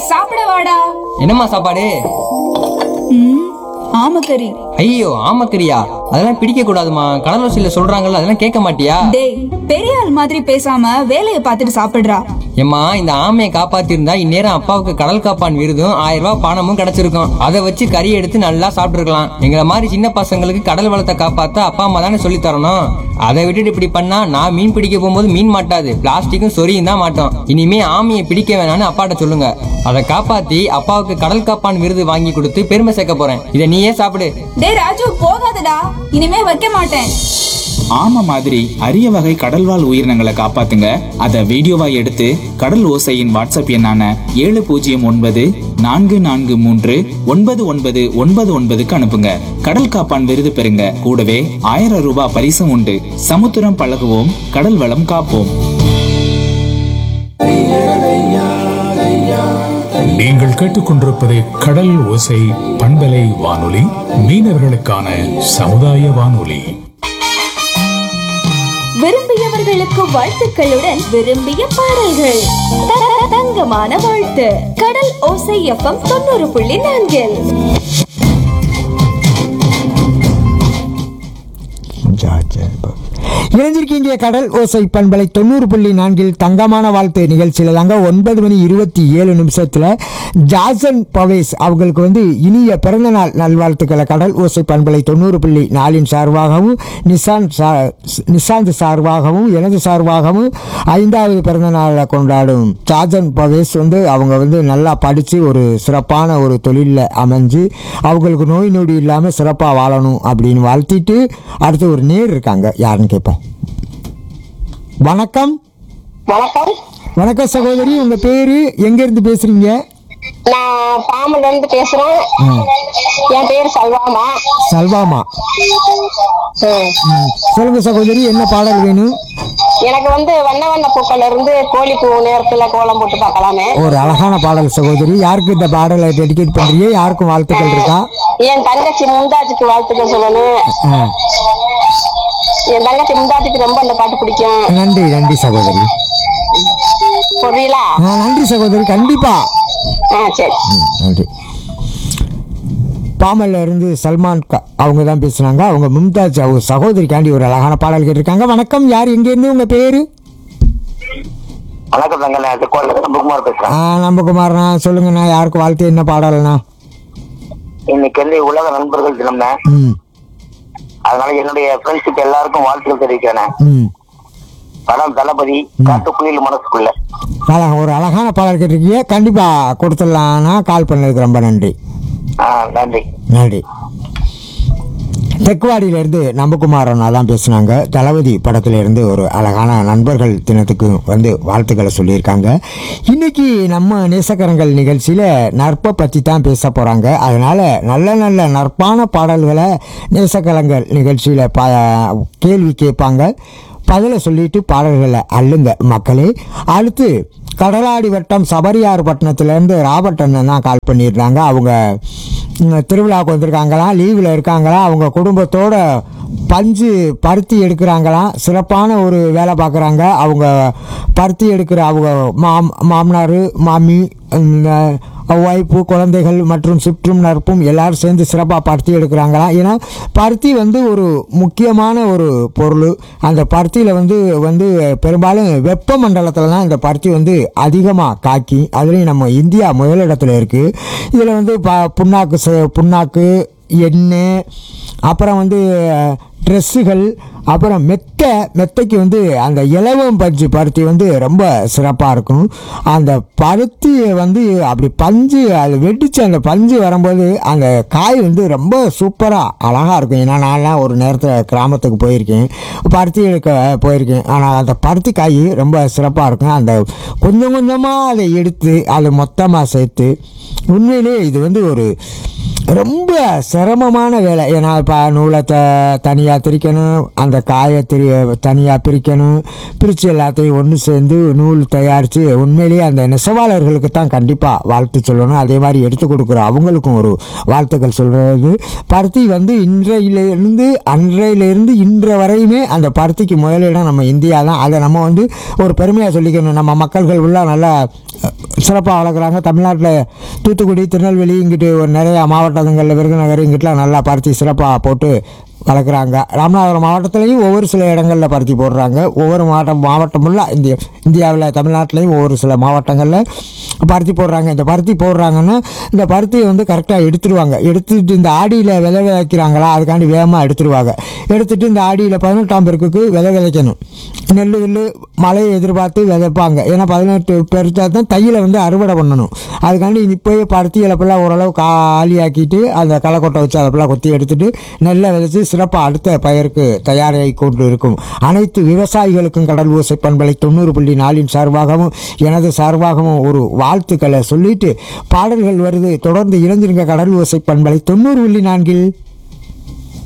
சாப்பிட வாடா என்னம்மா சாப்பாடு ம் ஆமக்கறி ஐயோ ஆமக்கரியா அதெல்லாம் பிடிக்க கூடாதுமா கடலூசியில சொல்றாங்கல்ல அதெல்லாம் கேட்க மாட்டியா டேய் பெரிய ஆள் மாதிரி பேசாம வேலையை பார்த்துட்டு சாப்பிடுறா ஏம்மா இந்த ஆமையை காப்பாத்திருந்தா இந்நேரம் அப்பாவுக்கு கடல் காப்பான் விருதும் ஆயிரம் ரூபாய் பணமும் கிடைச்சிருக்கும் அதை வச்சு கறி எடுத்து நல்லா சாப்பிட்டுருக்கலாம் எங்களை மாதிரி சின்ன பசங்களுக்கு கடல் வளத்தை காப்பாத்த அப்பா அம்மா தானே சொல்லி தரணும் அதை விட்டுட்டு இப்படி பண்ணா நான் மீன் பிடிக்க போகும்போது மீன் மாட்டாது பிளாஸ்டிக்கும் சொரியும் தான் மாட்டோம் இனிமே ஆமையை பிடிக்க வேணாம்னு அப்பாட்ட சொல்லுங்க அதை காப்பாத்தி அப்பாவுக்கு கடல் காப்பான் விருது வாங்கி கொடுத்து பெருமை சேர்க்க போறேன் இதை நீயே சாப்பிடு டேய் ராஜு போகாதடா இனிமே வைக்க மாட்டேன் ஆமை மாதிரி அரிய வகை கடல்வாழ் உயிரினங்களை காப்பாத்துங்க அதை வீடியோவா எடுத்து கடல் ஓசையின் வாட்ஸ்அப் எண்ணான ஏழு பூஜ்ஜியம் ஒன்பது நான்கு நான்கு மூன்று ஒன்பது ஒன்பது ஒன்பது ஒன்பதுக்கு அனுப்புங்க கடல் காப்பான் விருது பெறுங்க கூடவே ஆயிரம் ரூபாய் பரிசும் உண்டு சமுத்திரம் பழகுவோம் கடல் வளம் காப்போம் நீங்கள் கேட்டுக்கொண்டிருப்பது கடல் ஓசை பண்பலை வானொலி மீனவர்களுக்கான சமுதாய வானொலி விரும்பியவர்களுக்கு வாழ்த்துக்களுடன் விரும்பிய பாடல்கள் த- த- தங்கமான வாழ்த்து கடல் ஓசை எஃப்எம் தொண்ணூறு புள்ளி நான்கில் இணைஞ்சிருக்கீங்க கடல் ஓசை பண்பலை தொண்ணூறு புள்ளி நான்கில் தங்கமான வாழ்த்து நிகழ்ச்சியில் தாங்க ஒன்பது மணி இருபத்தி ஏழு நிமிஷத்தில் ஜாசன் பவேஸ் அவங்களுக்கு வந்து இனிய பிறந்தநாள் நல்வாழ்த்துக்களை கடல் ஓசை பண்பலை தொண்ணூறு புள்ளி நாலின் சார்பாகவும் நிசாந்த் சா நிசாந்த் சார்பாகவும் எனது சார்பாகவும் ஐந்தாவது பிறந்தநாளை கொண்டாடும் ஜாசன் பவேஸ் வந்து அவங்க வந்து நல்லா படித்து ஒரு சிறப்பான ஒரு தொழிலில் அமைஞ்சு அவங்களுக்கு நோய் நொடி இல்லாமல் சிறப்பாக வாழணும் அப்படின்னு வாழ்த்திட்டு அடுத்து ஒரு நேர் இருக்காங்க யாருன்னு கேட்போம் வணக்கம் வணக்கம் வணக்கம் சகோதரி உங்கள் பேர் எங்கேருந்து பேசுகிறீங்க நான் பாம்புல இருந்து பேசுறேன் என் பேர் சல்வாமா சல்வாமா ம். ம். சொல்லுங்க சகோதரி என்ன பாடல் வேணும் எனக்கு வந்து வண்ண வண்ண பூக்கள்ல இருந்து கோழி பூ நேரத்துல கோலம் போட்டு பார்க்கலாமே ஒரு அழகான பாடல் சகோதரி யாருக்கு இந்த பாடலை டெடிகேட் பண்ணுறீங்க யாருக்கும் வாழ்த்துக்கள் இருக்கா என் தங்கச்சி மும்தாஜுக்கு வாழ்த்துக்கள் சொல்லணும் ஆ. என் தங்கச்சி மும்தாஜுக்கு ரொம்ப அந்த பாட்டு பிடிக்கும் நன்றி நன்றி சகோதரி புரியலா ஆ, நன்றி சகோதரி கண்டிப்பா ஆ சரி ம், நன்றி பாமல்ல இருந்து சல்மான் கா- அவங்க தான் பேசுனாங்க அவங்க மும்தாஜ் அவங்க சகோதரிக்காண்டி ஒரு அழகான பாடல் கேட்டிருக்காங்க வணக்கம் யார் எங்கேருந்து உங்க பேரு வணக்கம் தங்க நான் திருக்கோயில இருந்து புகுமார் பேசுறேன் ஆ நம்பகுமார்ண்ணா சொல்லுங்கண்ணா யாருக்கு வாழ்த்து என்ன பாடல்ண்ணா இன்னைக்கு வந்து உலக நண்பர்கள் தினம்னா ம் அதனால என்னுடைய ஃப்ரெண்ட்ஸுக்கு எல்லாருக்கும் வாழ்த்துக்கள் தெரிவிக்கிறேன் ம் படம் தளபதி காட்டுக்குயில் மனசுக்குள்ள அழகா ஒரு அழகான பாடல் கேட்டிருக்கீங்க கண்டிப்பாக கொடுத்துடலாம்ண்ணா கால் பண்ணதுக்கு ரொம்ப நன்றி ஆ நன்றி நன்றி தெக்குவாடியிலேருந்து நம்பகுமார் அண்ணா தான் பேசுனாங்க தளபதி படத்திலிருந்து ஒரு அழகான நண்பர்கள் தினத்துக்கு வந்து வாழ்த்துக்களை சொல்லியிருக்காங்க இன்னைக்கு நம்ம நேசக்கரங்கள் நிகழ்ச்சியில் நற்பை பற்றி தான் பேச போகிறாங்க அதனால் நல்ல நல்ல நற்பான பாடல்களை நேசக்கரங்கள் நிகழ்ச்சியில் பா கேள்வி கேட்பாங்க பதிலை சொல்லிட்டு பாடல்களை அள்ளுங்க மக்களே அடுத்து கடலாடி வட்டம் சபரியார் பட்டணத்துலேருந்து ராபர்ட் அண்ணன் தான் கால் பண்ணியிருந்தாங்க அவங்க ம், திருவிழாவுக்கு வந்திருக்காங்களாம் லீவில் இருக்காங்களாம் அவங்க குடும்பத்தோட பஞ்சு பருத்தி எடுக்கிறாங்களாம் சிறப்பான ஒரு வேலை பார்க்குறாங்க அவங்க பருத்தி எடுக்கிற அவங்க மாம் மாமனார் மாமி ஒய்ஃபு குழந்தைகள் மற்றும் சுற்றும் நட்பும் எல்லாரும் சேர்ந்து சிறப்பாக பருத்தி எடுக்கிறாங்களாம் ஏன்னா பருத்தி வந்து ஒரு முக்கியமான ஒரு பொருள் அந்த பருத்தியில் வந்து வந்து பெரும்பாலும் வெப்ப மண்டலத்தில் தான் இந்த பருத்தி வந்து அதிகமாக காக்கி அதுலேயும் நம்ம இந்தியா முதலிடத்தில் இருக்குது இதில் வந்து ப புண்ணாக்கு செ- புண்ணாக்கு எண்ணெய் அப்புறம் வந்து ட்ரெஸ்ஸுகள் அப்புறம் மெத்தை மெத்தைக்கு வந்து அந்த இலவம் பஞ்சு பருத்தி வந்து ரொம்ப சிறப்பாக இருக்கும் அந்த பருத்தி வந்து அப்படி பஞ்சு அது வெடித்து அந்த பஞ்சு வரும்போது அந்த காய் வந்து ரொம்ப சூப்பராக அழகாக இருக்கும் ஏன்னா நான்லாம் ஒரு நேரத்தில் கிராமத்துக்கு போயிருக்கேன் பருத்தி எடுக்க போயிருக்கேன் ஆனால் அந்த பருத்தி காய் ரொம்ப சிறப்பாக இருக்கும் அந்த கொஞ்சம் கொஞ்சமாக அதை எடுத்து அதை மொத்தமாக சேர்த்து உண்மையிலே இது வந்து ஒரு ரொம்ப சிரமமான வேலை ஏன்னா இப்போ நூலை த தனியாக திரிக்கணும் அந்த காயை திரி தனியாக பிரிக்கணும் பிரித்து எல்லாத்தையும் ஒன்று சேர்ந்து நூல் தயாரித்து உண்மையிலேயே அந்த நெசவாளர்களுக்கு தான் கண்டிப்பாக வாழ்த்து சொல்லணும் அதே மாதிரி எடுத்து கொடுக்குற அவங்களுக்கும் ஒரு வாழ்த்துக்கள் சொல்கிறது பருத்தி வந்து இன்றையிலிருந்து அன்றையிலிருந்து இன்ற வரையுமே அந்த பருத்திக்கு முதலிடம் நம்ம இந்தியா தான் அதை நம்ம வந்து ஒரு பெருமையாக சொல்லிக்கணும் நம்ம மக்கள்கள் உள்ள நல்லா சிறப்பாக வளர்க்குறாங்க தமிழ்நாட்டில் தூத்துக்குடி திருநெல்வேலி இங்கிட்டு ஒரு நிறையா மாவட்டங்களில் விருதுநகர் இங்கிட்டலாம் நல்லா பருத்தி சிறப்பாக போட்டு வளர்க்குறாங்க ராமநாதபுரம் மாவட்டத்துலேயும் ஒவ்வொரு சில இடங்களில் பருத்தி போடுறாங்க ஒவ்வொரு மாவட்டம் மாவட்டம் ஃபுல்லாக இந்திய இந்தியாவில் தமிழ்நாட்டிலையும் ஒவ்வொரு சில மாவட்டங்களில் பருத்தி போடுறாங்க இந்த பருத்தி போடுறாங்கன்னா இந்த பருத்தியை வந்து கரெக்டாக எடுத்துருவாங்க எடுத்துட்டு இந்த ஆடியில் விதை விதைக்கிறாங்களா அதுக்காண்டி வேகமாக எடுத்துருவாங்க எடுத்துட்டு இந்த ஆடியில் பதினெட்டாம் பெருக்குக்கு விதை விதைக்கணும் நெல் நெல் மழையை எதிர்பார்த்து விதைப்பாங்க ஏன்னா பதினெட்டு பெருத்தா தான் தையில் வந்து அறுவடை பண்ணணும் அதுக்காண்டி இப்போயே பருத்தி இழப்பெல்லாம் ஓரளவு காலியாக்கிட்டு அந்த களைக்கொட்டை வச்சு அதெல்லாம் கொத்தி எடுத்துட்டு நெல்லை விதைச்சு சிறப்பாக அடுத்த பயிருக்கு தயாராகி கொண்டு இருக்கும் அனைத்து விவசாயிகளுக்கும் கடல் ஓசை பண்பலை தொண்ணூறு புள்ளி நாலின் சார்பாகவும் எனது சார்பாகவும் ஒரு வாழ்த்துக்களை சொல்லிட்டு பாடல்கள் வருது தொடர்ந்து இணைஞ்சிருங்க கடல் ஓசை பண்பலை தொண்ணூறு புள்ளி நான்கில்